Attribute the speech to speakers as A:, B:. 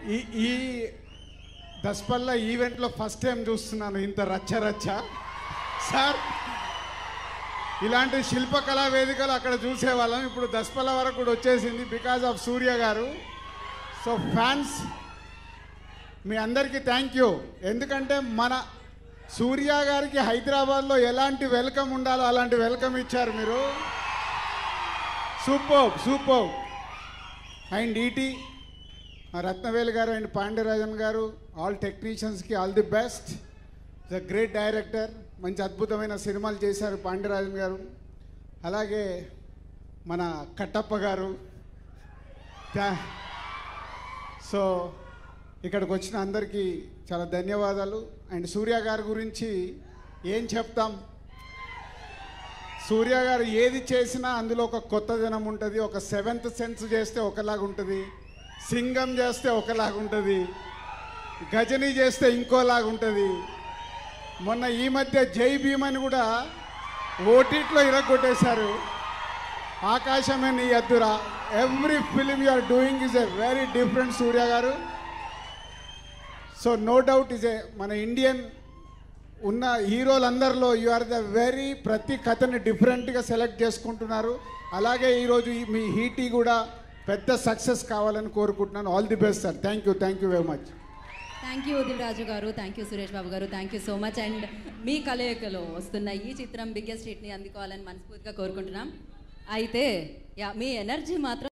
A: ఈ ఈ దస్పల్ల ఈవెంట్లో ఫస్ట్ టైం చూస్తున్నాను ఇంత రచ్చ రచ్చ సార్ ఇలాంటి శిల్పకళా వేదికలు అక్కడ చూసేవాళ్ళం ఇప్పుడు దస్పల్ల వరకు కూడా వచ్చేసింది because of Surya garu so fans మీ అందరికీ థ్యాంక్ యూ ఎందుకంటే మన సూర్య గారికి హైదరాబాద్లో ఎలాంటి వెల్కమ్ ఉండాలో అలాంటి వెల్కమ్ ఇచ్చారు మీరు super super and ET Rathnavelu garu and Pandiarajan garu all టెక్నీషియన్స్కి all the best the great director మంచి అద్భుతమైన సినిమాలు చేశారు పాండ్యరాజన్ గారు అలాగే మన కట్టప్ప గారు థ్యా- సో ఇక్కడికి వచ్చిన అందరికీ చాలా ధన్యవాదాలు అండ్ సూర్య గారి గురించి ఏం చెప్తాం సూర్య గారు ఏది చేసినా అందులో ఒక కొత్తదనం ఉంటుంది ఒక సెవెంత్ సెన్స్ చేస్తే ఒకలాగా ఉంటుంది సింగం చేస్తే ఒకలాగా ఉంటుంది గజని చేస్తే ఇంకోలాగా ఉంటుంది మొన్న ఈ మధ్య జై భీమ్ అని కూడా ఓటీట్లో ఇరగొట్టేశారు ఆకాశమే నీ ఎద్దురా every film you are doing is a very different Suriya garu so no doubt is a మన ఇండియన్ ఉన్న హీరోలందరిలో యు ఆర్ ద వెరీ ప్రతి కథని డిఫరెంట్గా సెలెక్ట్ చేసుకుంటున్నారు అలాగే ఈరోజు ఈ- మీ హీటీ కూడా పెద్ద సక్సెస్ కావాలని కోరుకుంటున్నాను all the best sir thank you thank you very much
B: thank you Dil Raju garu thank you Suresh Babu garu thank you so much and మీ కలయికలో వస్తున్న ఈ చిత్రం బిగ్గెస్ట్ హిట్ని అందుకోవాలని మనస్ఫూర్తిగా కోరుకుంటున్నాం అయితే యా మీ ఎనర్జీ మాత్రం